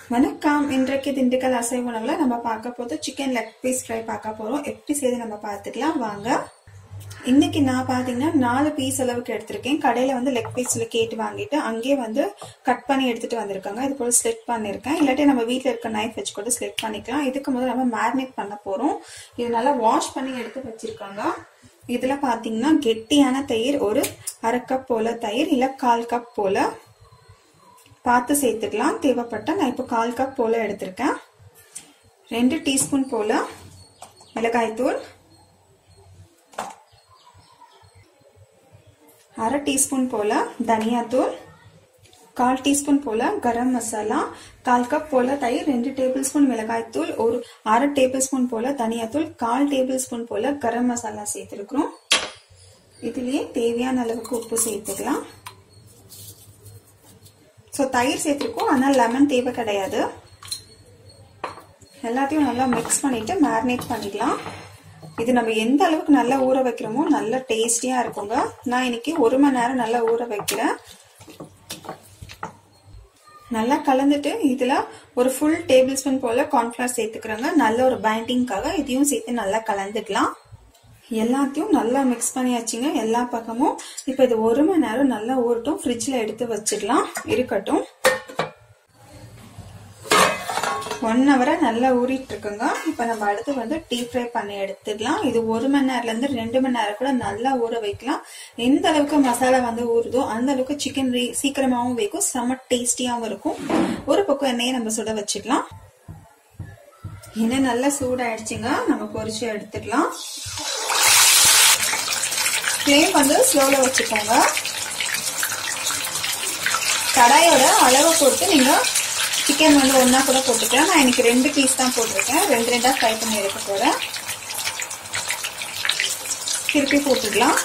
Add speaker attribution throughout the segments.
Speaker 1: வணக்கம் இன்றைக்கு திண்டுக்கல் அசைவ உணவுல நம்ம பார்க்க போது சிக்கன் லெக் பீஸ் ஃப்ரை பார்க்க போறோம் எப்படி செய்து நம்ம பார்த்துக்கலாம் வாங்க இன்னைக்கு நான் பாத்தீங்கன்னா நாலு பீஸ் அளவுக்கு எடுத்திருக்கேன் கடையில வந்து லெக் பீஸ்ல கேட்டு வாங்கிட்டு அங்கேயே வந்து கட் பண்ணி எடுத்துட்டு வந்திருக்காங்க இது போல ஸ்லிட் பண்ணிருக்கேன் இல்லாட்டி நம்ம வீட்ல இருக்க நைஃப் வச்சு கூட ஸ்லிட் பண்ணிக்கலாம் இதுக்கு முதல்ல நம்ம மேரினேட் பண்ண போறோம் இது நல்லா வாஷ் பண்ணி எடுத்து வச்சிருக்காங்க இதுல பாத்தீங்கன்னா கெட்டியான தயிர் ஒரு அரை கப் போல தயிர் இல்ல கால் கப் போல பார்த்து சேர்த்துக்கலாம் தேவைப்பட்ட நான் இப்போ கால் கப் போல எடுத்திருக்கேன் ரெண்டு டீஸ்பூன் போல மிளகாய்த்தூள் அரை டீஸ்பூன் போல தனியாத்தூள் கால் டீஸ்பூன் போல கரம் மசாலா கால் கப் போல தயிர் ரெண்டு டேபிள் ஸ்பூன் மிளகாய்த்தூள் ஒரு அரை டேபிள் ஸ்பூன் போல தனியாத்தூள் கால் டேபிள் ஸ்பூன் போல கரம் மசாலா சேர்த்துருக்குறோம் இதுலயே தேவையான அளவுக்கு உப்பு சேர்த்துக்கலாம் ஸோ தயிர் சேர்த்துருக்கோம் ஆனால் லெமன் தேவை கிடையாது எல்லாத்தையும் நல்லா மிக்ஸ் பண்ணிட்டு மேரினேட் பண்ணிக்கலாம் இது நம்ம எந்த அளவுக்கு நல்லா ஊற வைக்கிறோமோ நல்ல டேஸ்டியா இருக்குங்க நான் இன்னைக்கு ஒரு மணி நேரம் நல்லா ஊற வைக்கிறேன் நல்லா கலந்துட்டு இதுல ஒரு ஃபுல் டேபிள் ஸ்பூன் போல கார்ன்ஃபிளவர் சேர்த்துக்கிறோங்க நல்ல ஒரு பைண்டிங்காக இதையும் சேர்த்து நல்லா கலந்துக்கலாம் எல்லாத்தையும் நல்லா மிக்ஸ் பண்ணியாச்சுங்க எல்லா பக்கமும் இப்போ இது ஒரு மணி நேரம் நல்லா ஊறட்டும் ஃப்ரிட்ஜில் எடுத்து வச்சிடலாம் இருக்கட்டும் ஒன் ஹவரா நல்லா ஊறிட்டு இருக்குங்க இப்போ நம்ம அடுத்து வந்து டீப் ஃப்ரை பண்ணி எடுத்துடலாம் இது ஒரு மணி நேரம்ல இருந்து ரெண்டு மணி நேரம் கூட நல்லா ஊற வைக்கலாம் எந்த அளவுக்கு மசாலா வந்து ஊறுதோ அந்த அளவுக்கு சிக்கன் சீக்கிரமாவும் வைக்கும் செம்ம டேஸ்டியாவும் இருக்கும் ஒரு பக்கம் எண்ணெயை நம்ம சுட வச்சுக்கலாம் எண்ணெய் நல்லா சூடாயிடுச்சுங்க நம்ம பொரிச்சு எடுத்துக்கலாம் ஃப்ளேம் வந்து ஸ்லோவில் வச்சுக்கோங்க கடாயோட அளவை பொறுத்து நீங்கள் சிக்கன் வந்து ஒன்றா கூட போட்டுக்கலாம் நான் இன்னைக்கு ரெண்டு பீஸ் தான் போட்டிருக்கேன் ரெண்டு ரெண்டாக ஃப்ரை பண்ணி எடுக்க போகிறேன் திருப்பி போட்டுக்கலாம்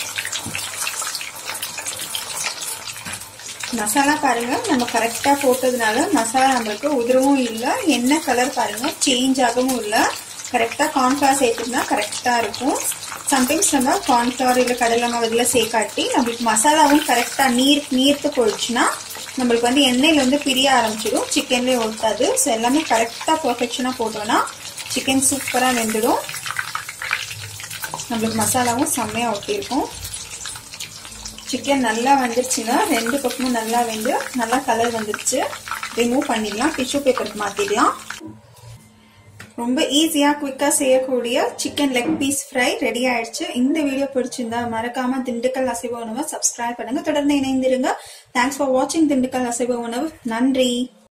Speaker 1: மசாலா பாருங்க நம்ம கரெக்டா போட்டதுனால மசாலா நம்மளுக்கு உதிரவும் இல்லை என்ன கலர் பாருங்க சேஞ்ச் ஆகவும் இல்லை கரெக்டா கார்ன்ஃபிளவர் சேர்த்துனா கரெக்டா இருக்கும் சம்டைம்ஸ் நம்ம கார்ன்ஃபிளவர் இல்லை கடலை மாவு இதில் சேர்க்காட்டி நம்மளுக்கு மசாலாவும் கரெக்டா நீர் நீர்த்து போயிடுச்சுன்னா நம்மளுக்கு வந்து எண்ணெயில வந்து பிரிய ஆரம்பிச்சிடும் சிக்கன்லேயே ஒட்டாது ஸோ எல்லாமே கரெக்டாக பர்ஃபெக்ஷனாக போட்டோம்னா சிக்கன் சூப்பராக வெந்துடும் நம்மளுக்கு மசாலாவும் செம்மையாக ஒட்டியிருக்கும் சிக்கன் நல்லா வந்துருச்சுன்னா ரெண்டு பக்கமும் நல்லா வெந்து நல்லா கலர் வந்துருச்சு ரிமூவ் பண்ணிடலாம் டிஷ்யூ பேப்பருக்கு மாற்றிடலாம் ரொம்ப ஈஸியா குவிக்கா செய்யக்கூடிய chicken leg piece fry ready ஆயிடுச்சு இந்த வீடியோ பிடிச்சிருந்தா மறக்காம திண்டுக்கல் அசைவ உணவை சப்ஸ்கிரைப் பண்ணுங்க தொடர்ந்து இணைந்திருங்க தேங்க்ஸ் ஃபார் வாட்சிங் திண்டுக்கல் அசைவ உணவு நன்றி